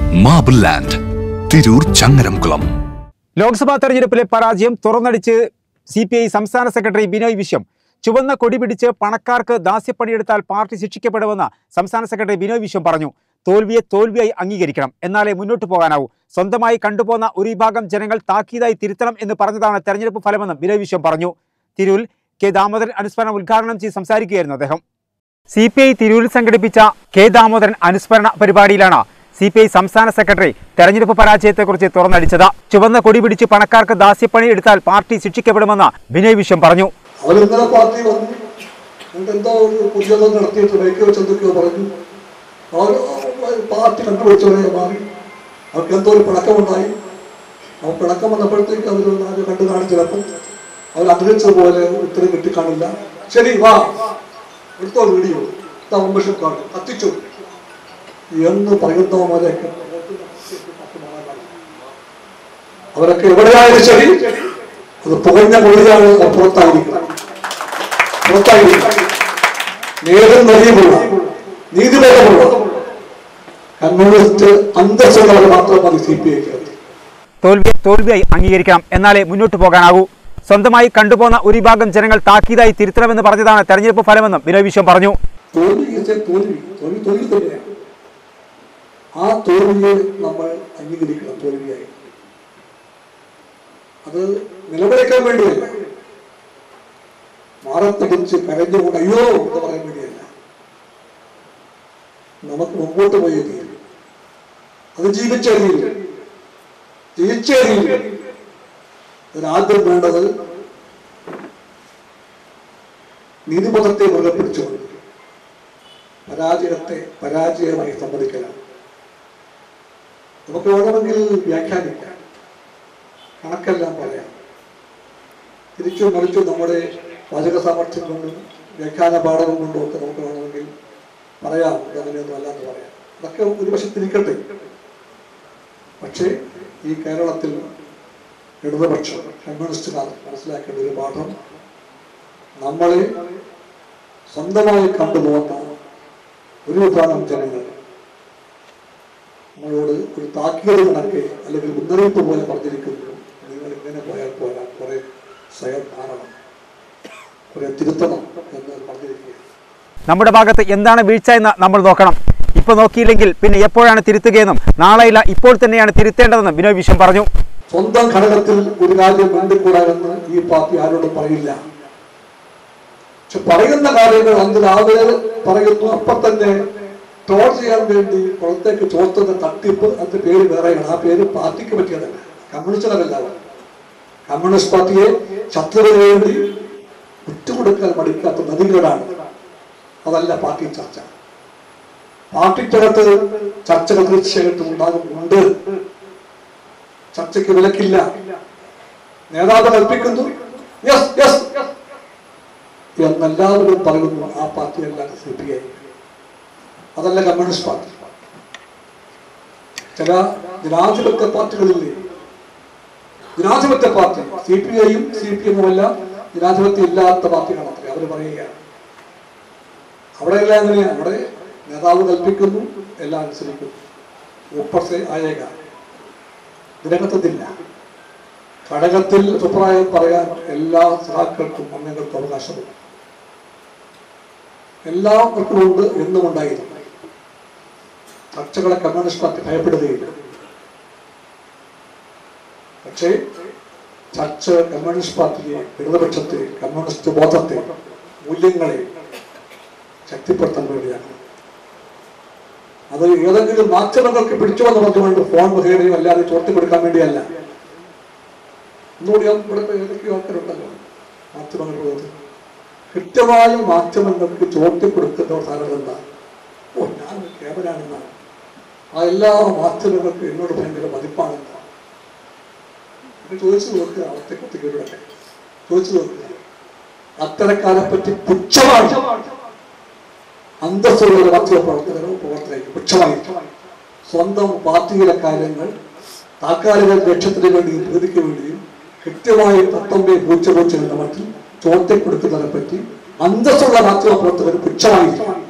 Marble land Tirur Changaramkulam Lok Sabha തെരഞ്ഞെടുപ്പിലെ പരാജയം തുറന്നടിച്ച് സി പി ഐ സംസ്ഥാന സെക്രട്ടറി ബിനോയ് വിശ്വം ചുവന്ന കൊടി പിടിച്ച് പണക്കാർക്ക് ദാസ്യപ്പണിയെടുത്താൽ പാർട്ടി ശിക്ഷിക്കപ്പെടുമെന്ന് സംസ്ഥാന സെക്രട്ടറി ബിനോയ് വിശ്വം പറഞ്ഞു തോൽവിയെ തോൽവിയായി അംഗീകരിക്കണം എന്നാലേ മുന്നോട്ട് പോകാനാവൂ സ്വന്തമായി കണ്ടുപോന്ന ഒരു വിഭാഗം ജനങ്ങൾ താക്കീതായി തിരുത്തണം എന്ന് പറഞ്ഞതാണ് തെരഞ്ഞെടുപ്പ് ഫലമെന്നും ബിനോയ് വിശ്വം പറഞ്ഞു തിരൂരിൽ കെ ദാമോദരൻ അനുസ്മരണം ഉദ്ഘാടനം ചെയ്ത് സംസാരിക്കുകയായിരുന്നു അദ്ദേഹം സി പി ഐ തിരൂരിൽ സംഘടിപ്പിച്ച കെ ദാമോദരൻ അനുസ്മരണ പരിപാടിയിലാണ് സി പി ഐ സംസ്ഥാന സെക്രട്ടറി തെരഞ്ഞെടുപ്പ് പരാജയത്തെക്കുറിച്ച് തുറന്നടിച്ചത് ചുവന്ന കൊടി പിടിച്ച് പണക്കാർക്ക് ദാസ്യപ്പണി എടുത്താൽ പാർട്ടി ശിക്ഷിക്കപ്പെടുമെന്ന് ബിനോയ് വിശ്വം പറഞ്ഞു അവരിന്നലെ പാർട്ടി വന്നു എന്നിട്ട് എന്തോ ഒരു പുതിയതോ നടത്തിയിട്ട് ബൈക്ക് വെച്ച് എന്തൊക്കെയോ പറഞ്ഞു അവർ പാർട്ടി കണ്ടുപിടിച്ചവരെ മാറി അവർക്ക് എന്തോ ഒരു പിണക്കമുണ്ടായി അവർ പിണക്കം വന്നപ്പോഴത്തേക്ക് അവർ നാല് കണ്ടു കാണിച്ചപ്പോൾ അവർ ആഗ്രഹിച്ചതുപോലെ ഉത്തരം കിട്ടിക്കാണില്ല ശരി വാ എടുത്തോ വീഡിയോ ഇതാ മെമ്പർഷിപ്പ് കാർഡ് കത്തിച്ചു എന്ന് പറയുന്നവരെയൊക്കെ അവരൊക്കെ എവിടെയായാലും ശരി അത് പുകഞ്ഞ മൊഴിയാണ് പുറത്തായിരിക്കണം പുറത്തായിരിക്കണം നേരും നെറിയുമുള്ള നീതിബോധമുള്ള കമ്മ്യൂണിസ്റ്റ് അന്തസ്സുള്ളവർ മാത്രം മതി സി പി ഐക്ക് തോൽവിയെ തോൽവിയായി അംഗീകരിക്കണം എന്നാലേ മുന്നോട്ട് പോകാനാകൂ സ്വന്തമായി കണ്ടുപോന്ന ഒരു വിഭാഗം ജനങ്ങൾ താക്കീതായി തിരുത്തണമെന്ന് പറഞ്ഞതാണ് തെരഞ്ഞെടുപ്പ് ഫലമെന്നും ബിനോയ് വിശ്വം പറഞ്ഞു തോൽവി is a തോൽവി തോൽവി തോൽവി തന്നെയാണ് ആ തോൽവിയെ നമ്മൾ അംഗീകരിക്കണം തോൽവിയായി അത് നിലവിളിക്കാൻ വേണ്ടിയല്ല മാറത്തടിച്ച് കരഞ്ഞുകൊണ്ട് അയ്യോ എന്ന് പറയാൻ വേണ്ടിയല്ല നമുക്ക് മുമ്പോട്ട് പോയേ തീരും അത് ജീവിച്ചേ തീരും ജയിച്ചേ തീരും അതിനാദ്യം വേണ്ടത് നീതിപഥത്തെ മുറുകെ പിടിച്ചുകൊണ്ട് പരാജയത്തെ പരാജയമായി സമ്മതിക്കലാണ് നമുക്ക് വേണമെങ്കിൽ വ്യാഖ്യാനിക്കാം കണക്കെല്ലാം പറയാം തിരിച്ചു മറിച്ചു നമ്മുടെ വാചക സാമർഥ്യം കൊണ്ടും വ്യാഖ്യാന പാഠകം കൊണ്ടും ഒക്കെ നമുക്ക് വേണമെങ്കിൽ പറയാം ഇതങ്ങനെയൊന്നും അല്ലാന്ന് പറയാം അതൊക്കെ ഒരു വശത്തിരിക്കട്ടെ പക്ഷേ ഈ കേരളത്തിൽ ഇടതുപക്ഷം കമ്മ്യൂണിസ്റ്റുകാർ മനസ്സിലാക്കേണ്ട ഒരു പാഠം നമ്മളെ സ്വന്തമായി കണ്ടുപോകുന്ന ഒരു വിഭാഗം ജനങ്ങൾ നമ്മളോട് ഒരു താക്കീത് കണക്കെ അല്ലെങ്കിൽ മുന്നറിയിപ്പ് പോലെ പറഞ്ഞിരിക്കുന്നു നിങ്ങൾ ഇങ്ങനെ പോയാൽ പോരാ കുറെ സ്വയം കാണണം കുറെ തിരുത്തണം എന്ന് പറഞ്ഞിരിക്കുകയാണ് നമ്മുടെ ഭാഗത്ത് എന്താണ് വീഴ്ച എന്ന് നമ്മൾ നോക്കണം ഇപ്പൊ നോക്കിയില്ലെങ്കിൽ പിന്നെ എപ്പോഴാണ് തിരുത്തുകയെന്നും നാളെയില്ല ഇപ്പോൾ തന്നെയാണ് തിരുത്തേണ്ടതെന്നും ബിനോയ് വിശ്വം പറഞ്ഞു സ്വന്തം ഘടകത്തിൽ ഒരു കാര്യം വേണ്ടിക്കൂടാതെന്ന് ഈ പാർട്ടി ആരോടും പറയില്ല പക്ഷെ പറയുന്ന കാര്യങ്ങൾ അന്ന് രാവിലെ പറയുന്നു അപ്പം തന്നെ ട്രോൾ ചെയ്യാൻ വേണ്ടി പുറത്തേക്ക് ചോർത്തുന്ന തട്ടിപ്പ് അതിന്റെ പേര് വേറെയാണ് ആ പേര് പാർട്ടിക്ക് പറ്റിയതല്ല കമ്മ്യൂണിസ്റ്റുകാരല്ല അവർ. കമ്മ്യൂണിസ്റ്റ് പാർട്ടിയെ ശത്രുവിന് വേണ്ടി വിട്ടുകൊടുക്കാൻ മടിക്കാത്ത നദികളാണ് അതല്ല പാർട്ടി ചർച്ച പാർട്ടിക്കകത്ത് ചർച്ചകൾ തീർച്ചയായിട്ടും ഉണ്ടാകും ഉണ്ട് ചർച്ചയ്ക്ക് വിലക്കില്ല നേതാവ് കൽപ്പിക്കുന്നു യെസ് യെസ് എന്നെല്ലാവരും പറയുന്നു ആ പാർട്ടി അല്ലാതെ സി പി ഐ അതല്ല കമ്മ്യൂണിസ്റ്റ് പാർട്ടി ചില ജനാധിപത്യ പാർട്ടികളില്ലേ ജനാധിപത്യ പാർട്ടി സി പി ഐയും സി പി എമ്മുമല്ല ജനാധിപത്യം ഇല്ലാത്ത പാർട്ടികളാണ് അത്ര അവർ പറയുകയാണ് അവിടെയെല്ലാം എങ്ങനെയാണ് അവിടെ നേതാവ് കൽപ്പിക്കുന്നു എല്ലാം അനുസരിക്കുന്നു ഒപ്പസെ ആയേക ഇതിനകത്തതില്ല ഘടകത്തിൽ അഭിപ്രായം പറയാൻ എല്ലാ സഹാക്കൾക്കും അംഗങ്ങൾക്കും അവകാശമുണ്ട് എല്ലാവർക്കും ഉണ്ട് എന്നും ഉണ്ടായിരുന്നു ചർച്ചകളെ കമ്മ്യൂണിസ്റ്റ് പാർട്ടി ഭയപ്പെടുകയില്ല പക്ഷേ ചർച്ച കമ്മ്യൂണിസ്റ്റ് പാർട്ടിയെ ഇടതുപക്ഷത്തെ കമ്മ്യൂണിസ്റ്റ് ബോധത്തെ മൂല്യങ്ങളെ ശക്തിപ്പെടുത്താൻ വേണ്ടിയാണ് അത് ഏതെങ്കിലും മാധ്യമങ്ങൾക്ക് പിടിച്ചുവന്ന് പറഞ്ഞുകൊണ്ട് ഫോൺ മുഖേനയോ അല്ലാതെ ചോർത്തി കൊടുക്കാൻ വേണ്ടിയല്ല ഒന്നുകൂടി ഇവിടെ ഇപ്പൊ ഏതൊക്കെയോ ആൾക്കാരുണ്ടല്ലോ മാധ്യമങ്ങൾ കൃത്യമായി മാധ്യമങ്ങൾക്ക് ചോർത്തി കൊടുക്കുന്ന സാധനം എന്താ ഓ ഞാൻ കേവലാണെന്നാണ് ആ എല്ലാ മാധ്യമങ്ങൾക്കും എന്നോട് ഭയങ്കര മതിപ്പാണെന്നാണ് ഇത് ചോദിച്ചു നോക്കുക അവത്തെ കുട്ടികളുടെ ചോദിച്ചു നോക്കുക അത്തരക്കാരെ പറ്റി പുച്ഛമാണ് അന്തസ്സുള്ള ഒരു മാധ്യമ പ്രവർത്തകരോ പ്രവർത്തകരോ പുച്ഛമായിരിക്കും സ്വന്തം പാർട്ടിയിലെ കാര്യങ്ങൾ താൽക്കാലിക ലക്ഷ്യത്തിന് വേണ്ടിയും പ്രീതിക്ക് വേണ്ടിയും കൃത്യമായി തത്വമേ പൂച്ച പൂച്ച എന്ന മട്ടിൽ ചോർത്തി കൊടുക്കുന്നതിനെ പറ്റി അന്തസ്സുള്ള മാധ്യമ പ്രവർത്തകർ പുച്ഛമായിരിക്കും